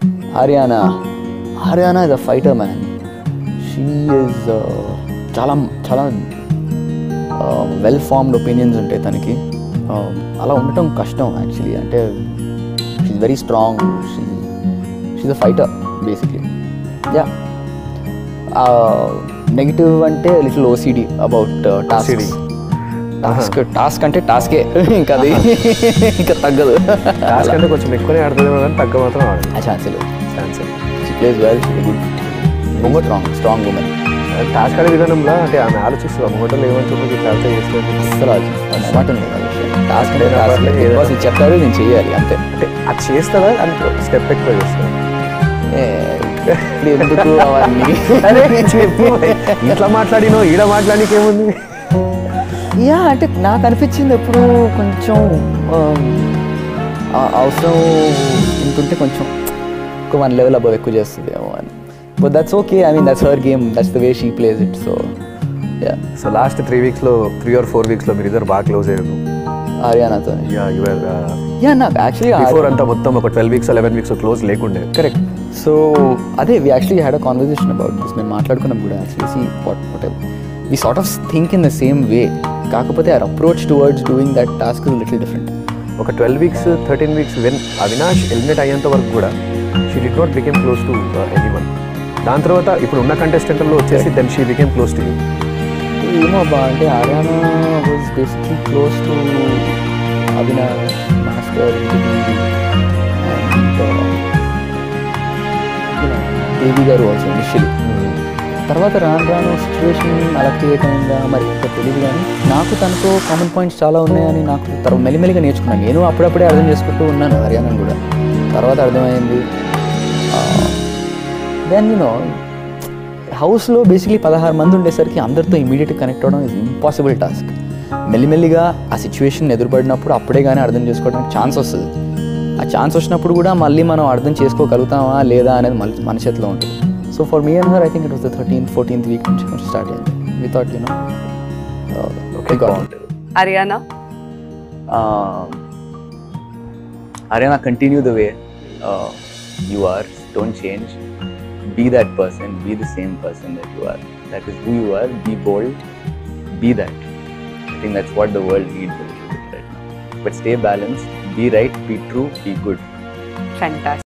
Ariyana Ariana is a fighter man she is చాలా చాలా well formed opinions ఉంటాయి తనకి Uh, అలా ఉండటం కష్టం యాక్చువల్లీ అంటే she very strong she she a fighter basically yeah negative అంటే little OCD about task OCD. Task task అంటే టాస్కే ఇంకా అది ఇంకా తగ్గదు టాస్క్ అంటే కొంచెం ఎక్కువనే ఆడుతుందేమో కానీ తగ్గ మాత్రం ఆడదు ఆ ఛాన్స్ లేదు chance she plays well she good strong strong women task ఆడే విధానంలో అంటే ఆమె ఆలోచిస్తుంది ముంగటలో ఏమని చెప్పి టాస్క్ చేస్తుంది అసలు మాట ఉంది టాస్క్ అంటే ఏదైనా టాస్క్ పర్లేదు, ఏదైనా. బాస్ ఇది చెప్పారు నేను చెయ్యాలి అంతే అంటే అది చేస్తుందా అని స్టెప్ ఎక్కువ చేస్తుంది ఏ, ఇప్పుడు ఎందుకు అవన్నీ అరే చెప్పు ఇట్లా మాట్లాడినో ఈడ మాట్లాడికి ఏముంది యా అంటే నాకు అనిపించింది ఎప్పుడు కొంచెం ఆమ్, ఆ అవసరం ఇంటుంటే కొంచెం ఒక వన్ లెవెల్ అబవ్ ఎక్కువ చేస్తుందేమో అని but that's okay I mean that's her game that's the way she plays it so yeah so last three వీక్స్లో త్రీ ఆర్ ఫోర్ వీక్స్లో మీరు ఇద్దరు బాగా క్లోజ్ అయ్యారు హర్యానాతో యా యువర్ యా నాకు యాక్చువల్లీ బిఫోర్ అంతా మొత్తం ఒక twelve weeks eleven weeks close లేకుండే కరెక్ట్ సో అదే we actually had a conversation about this మేము మాట్లాడుకున్నాం కూడా actually see what what we sort of think in the same way కాకపోతే our approach towards doing that task is little different ఒక twelve weeks thirteen weeks when Avinash eliminate అయ్యేంత వరకు కూడా she did not became close to anyone దాని తర్వాత ఇప్పుడు ఉన్న కంటెస్టెంట్లో వచ్చేసి then she became close to you ఏమో అబ్బా అంటే Ariana was basically close to Avinash master Devi garu also initially తర్వాత రాను రాను సిచ్యువేషన్ అలా క్రియేట్ అయిందా మరి ఇంకా తెలియదు కానీ నాకు తనతో కామన్ పాయింట్స్ చాలా ఉన్నాయని నాకు తర్వాత మెల్లిమెల్లిగా నేర్చుకున్నాను నేను అప్పుడప్పుడే అర్థం చేసుకుంటూ ఉన్నాను హర్యానా కూడా తర్వాత అర్థమైంది దెన్ యూనో హౌస్లో బేసిక్లీ పదహారు మంది ఉండేసరికి అందరితో ఇమీడియట్గా కనెక్ట్ అవ్వడం ఇస్ ఇంపాసిబుల్ టాస్క్ మెల్లిమెల్లిగా ఆ సిచ్యువేషన్ ఎదురుపడినప్పుడు అప్పుడే కానీ అర్థం చేసుకోవడానికి ఛాన్స్ వస్తుంది ఆ ఛాన్స్ వచ్చినప్పుడు కూడా మళ్ళీ మనం అర్థం చేసుకోగలుగుతామా లేదా అనేది మన మన చేతిలో ఉంటుంది so for me and her I think it was the thirteenth fourteenth week నుంచి కొంచెం స్టార్ట్ అయింది without you know okay Ariana, Ariana, continue the way uh, you are. Don't change. Be that person. Be the same person that you are. That is who you are. Be bold. Be that. I think that's what the world needs a little bit right now. But stay balanced. Be right. Be true. Be good. fantastic.